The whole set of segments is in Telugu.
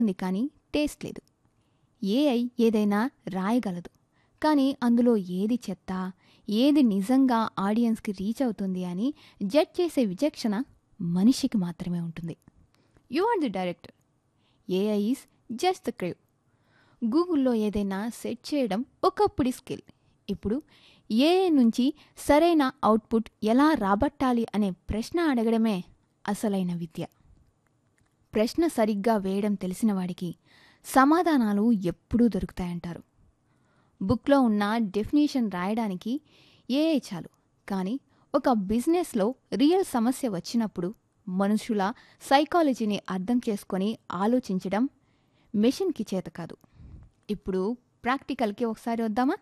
ఉంది కానీ టేస్ట్ లేదు ఏఐ ఏదైనా రాయగలదు కానీ అందులో ఏది చెత్త ఏది నిజంగా ఆడియన్స్కి రీచ్ అవుతుంది అని జడ్జ్ చేసే విచక్షణ మనిషికి మాత్రమే ఉంటుంది you are the director A I is just the crave గూగుల్లో ఏదైనా సెట్ చేయడం ఒకప్పుడి స్కిల్ ఇప్పుడు ఏఐ నుంచి సరైన అవుట్పుట్ ఎలా రాబట్టాలి అనే ప్రశ్న అడగడమే అసలైన విద్య ప్రశ్న సరిగ్గా వేయడం తెలిసిన వాడికి సమాధానాలు ఎప్పుడూ దొరుకుతాయంటారు బుక్లో ఉన్న డెఫినేషన్ రాయడానికి ఏఐ చాలు కానీ ఒక బిజినెస్లో రియల్ సమస్య వచ్చినప్పుడు మనుషుల సైకాలజీని అర్థం చేసుకొని ఆలోచించడం మెషిన్కి చేత కాదు ఇప్పుడు ప్రాక్టికల్కి ఒకసారి వద్దామా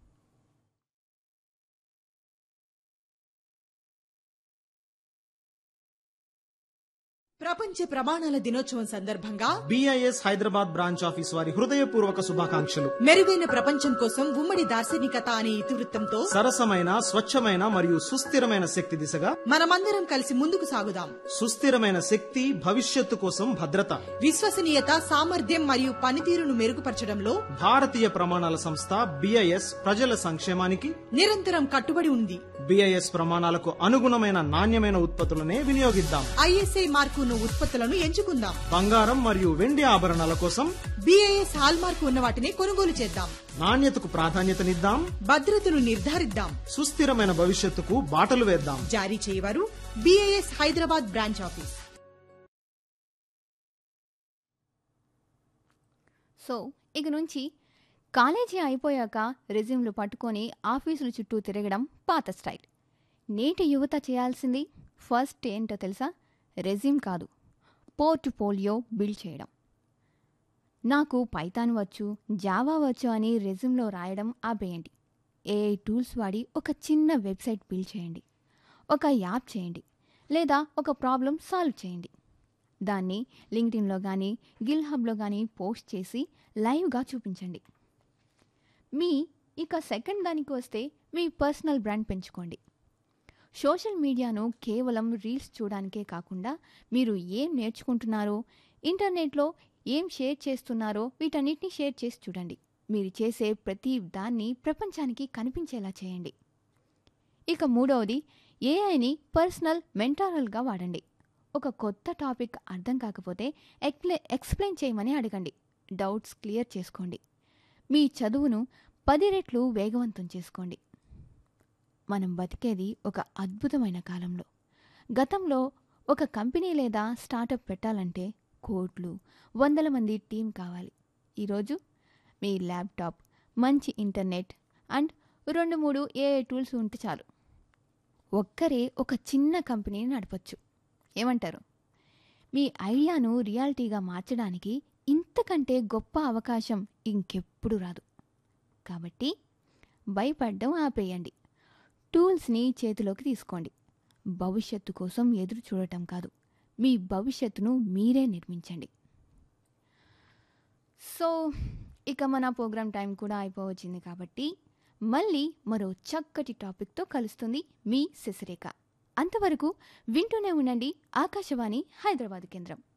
ప్రపంచ ప్రమాణాల దినోత్సవం సందర్భంగా బిఐఎస్ హైదరాబాద్ బ్రాంచ్ ఆఫీస్ వారి హృదయపూర్వక శుభాకాంక్షలు మెరుగైన ప్రపంచం కోసం ఉమ్మడి దార్శనికత అనే ఇతివృత్తంతో సరసమైన స్వచ్ఛమైన మరియు సుస్థిరమైన శక్తి దిశగా మనమందరం కలిసి ముందుకు సాగుదాం సుస్థిరమైన శక్తి భవిష్యత్తు కోసం భద్రత విశ్వసనీయత సామర్థ్యం మరియు పనితీరును మెరుగుపరచడంలో భారతీయ ప్రమాణాల సంస్థ బిఐఎస్ ప్రజల సంక్షేమానికి నిరంతరం కట్టుబడి ఉంది బిఐఎస్ ప్రమాణాలకు అనుగుణమైన నాణ్యమైన ఉత్పత్తులనే వినియోగిద్దాం ఐఎస్ఐ మార్కున్న ఉత్పత్తులను ఎంచుకుందాం బంగారం మరియు వెండి ఆభరణాల కోసం బిఐఎస్ హాల్ మార్కు ఉన్న వాటిని కొనుగోలు చేద్దాం నాణ్యతకు ప్రాధాన్యతనిద్దాం భద్రతను నిర్ధారిద్దాం సుస్థిరమైన భవిష్యత్తుకు బాటలు వేద్దాం జారీ చేయవారు B I S Hyderabad branch office so ఇక నుంచి కాలేజీ అయిపోయాక రెజ్యూమ్లు పట్టుకొని ఆఫీసుల చుట్టూ తిరగడం పాత స్టైల్ నేటి యువత చేయాల్సింది ఫస్ట్ ఏంటో తెలుసా రెజ్యూమ్ కాదు పోర్ట్ఫోలియో బిల్డ్ చేయడం నాకు పైథాన్ వచ్చు జావా వచ్చు అని రెజ్యూమ్లో రాయడం ఆపేయండి ఏఐ టూల్స్ వాడి ఒక చిన్న వెబ్సైట్ బిల్డ్ చేయండి ఒక యాప్ చేయండి లేదా ఒక ప్రాబ్లం సాల్వ్ చేయండి దాన్ని లింక్డ్ఇన్లో కానీ గిల్ హబ్లో కానీ పోస్ట్ చేసి లైవ్గా చూపించండి మీ ఇక సెకండ్ దానికి వస్తే మీ పర్సనల్ బ్రాండ్ పెంచుకోండి సోషల్ మీడియాను కేవలం రీల్స్ చూడడానికే కాకుండా మీరు ఏం నేర్చుకుంటున్నారో ఇంటర్నెట్లో ఏం షేర్ చేస్తున్నారో వీటన్నిటిని షేర్ చేసి చూడండి మీరు చేసే ప్రతి దాన్ని ప్రపంచానికి కనిపించేలా చేయండి ఇక మూడవది ఏఐని పర్సనల్ మెంటారల్గా వాడండి ఒక కొత్త టాపిక్ అర్థం కాకపోతే ఎక్స్ప్లె ఎక్స్ప్లెయిన్ చేయమని అడగండి డౌట్స్ క్లియర్ చేసుకోండి మీ చదువును పది రెట్లు వేగవంతం చేసుకోండి మనం బతికేది ఒక అద్భుతమైన కాలంలో గతంలో ఒక కంపెనీ లేదా స్టార్టప్ పెట్టాలంటే కోట్లు వందల మంది టీం కావాలి ఈరోజు మీ ల్యాప్టాప్ మంచి ఇంటర్నెట్ అండ్ రెండు మూడు ఏఐ టూల్స్ ఉంటే చాలు ఒక్కరే ఒక చిన్న కంపెనీని నడపచ్చు ఏమంటారు మీ ఐడియాను రియాలిటీగా మార్చడానికి ఇంతకంటే గొప్ప అవకాశం ఇంకెప్పుడు రాదు కాబట్టి భయపడడం ఆపేయండి టూల్స్ని చేతిలోకి తీసుకోండి భవిష్యత్తు కోసం ఎదురు చూడటం కాదు మీ భవిష్యత్తును మీరే నిర్మించండి సో ఇక మన ప్రోగ్రామ్ టైం కూడా అయిపోవచ్చింది కాబట్టి మళ్ళీ మరో చక్కటి టాపిక్తో కలుస్తుంది మీ శశిరేఖ అంతవరకు వింటూనే ఉండండి ఆకాశవాణి హైదరాబాద్ కేంద్రం